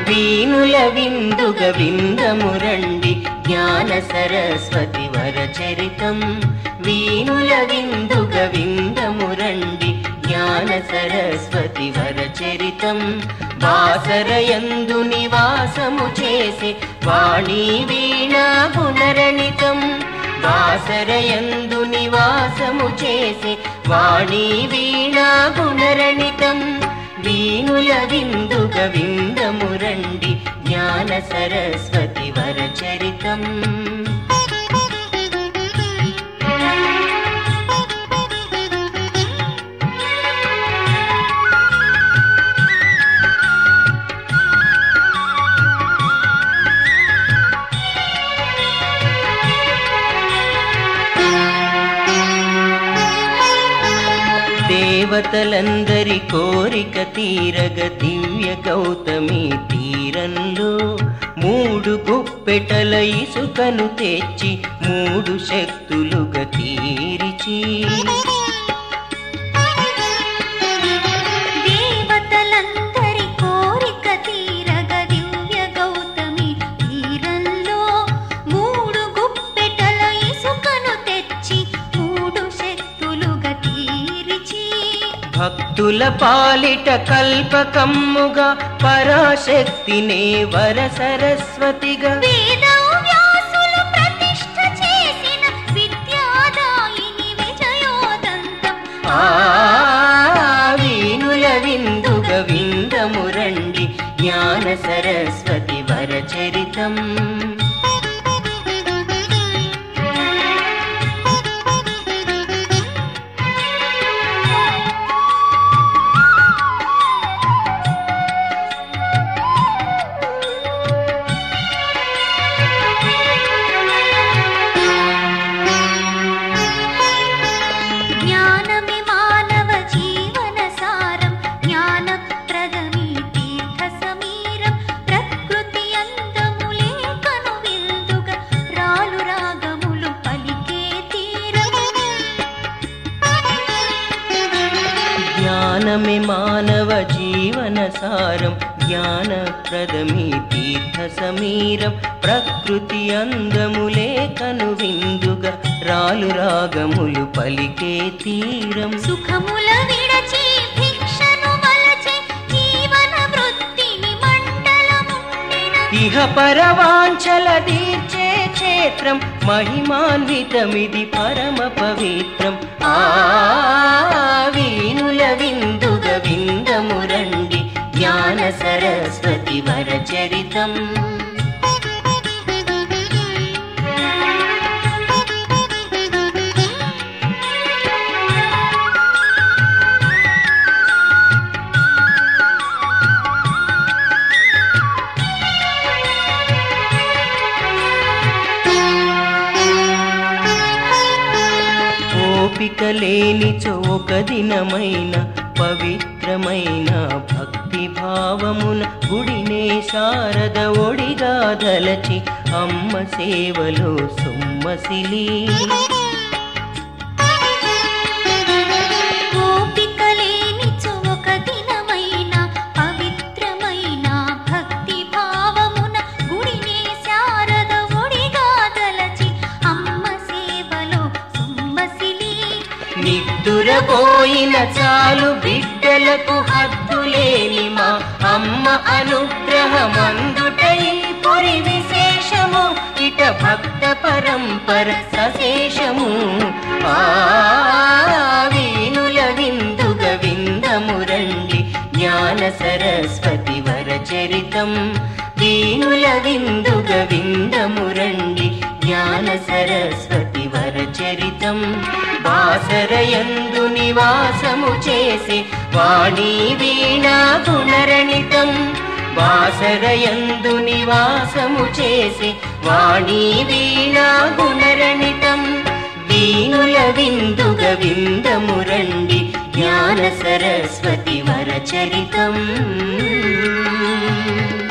వీణుల విందుగ విందమురండి జ్ఞాన సరస్వతి వరచరితం వీణుల విందుగ విందమురండి జ్ఞాన సరస్వతి వరచరితం వాసరయందు నివాసము చేసే వాణి వీణా గుణరణితం వాసరయందు నివాసము చేసే వాణి వీణా గుణరణితం వీణుల విందుగ విందమురండి జ్ఞాన సరస్వతి వరచరితం దేవతలందరి కోరిక తీరగ దివ్య గౌతమి తీరంలో మూడు గుప్పెటల ఇసుకను తెచ్చి మూడు శక్తులుగా తీరిచి దేవతలందరి కోరిక తీరగ దివ్య గౌతమి తీరంలో మూడు గుప్పెటల ఇసుకను తెచ్చి మూడు శక్తులుగా తీరిచి భక్తుల పాలిట కల్పకమ్ముగా పరాశక్తినే వర సరస్వతిగా వేద వ్యాసులు ప్రతిష్ఠ చేసిన విద్యాదాయిని విజయోదంతం ఆ వీణుల విందుగ విందమురండి జ్ఞాన సరస్వతి వరచరితం జ్ఞానమే మానవ జీవన సారం జ్ఞానప్రదమీ తీర్థ సమీరం ప్రకృతి అందములే కను విందుగా రాలు రాగములు పలికే తీరం జ్ఞానమే మానవ జీవన సారం జ్ఞానప్రదమీ తీర్థ సమీరం ప్రకృతి అందములే కను విందుగా రాలు రాగములు పలికే తీరం సుఖముల విడచి భిక్షను వలచి జీవన వృత్తిని మండలముండిన ఇహ పరవాంచల తీర్చే క్షేత్రం మహిమాన్వితమిది పరమ పవిత్రం ఆ వీణుల విందుగ విందమురండి జ్ఞాన సరస్వతి వరచరితం ఓపిక లేని చోక దినమైన పవిత్రమైన భక్తి భావమున గుడినే శారద ఒడిగా దలచి అమ్మ సేవలో సొమ్మసిలి ఓపిక లేనిచో ఒక దినమైన పవిత్రమైన భక్తి భావమున గుడినే శారద ఒడిగా దలచి అమ్మ సేవలో సుమ్మసిలి నిద్దురపోయిన చాలు బిడ్డలకు హద్దులేని మా అమ్మ అనుగ్రహమందుటై పురి విశేషము ఇట భక్త పరంపర సశేషము ఆ వీణుల విందుగ విందమురండి జ్ఞాన సరస్వతి వరచరితం వీణుల విందుగ విందమురండి జ్ఞాన సరస్వతి వరచరితం వాసరయందు నివాసము చేసే వాణి వీణా గుణరణితం వాసరయందు నివాసము చేసే వాణి వీణా గుణరణితం వీణుల విందుగ విందమురండి జ్ఞాన సరస్వతి వరచరితం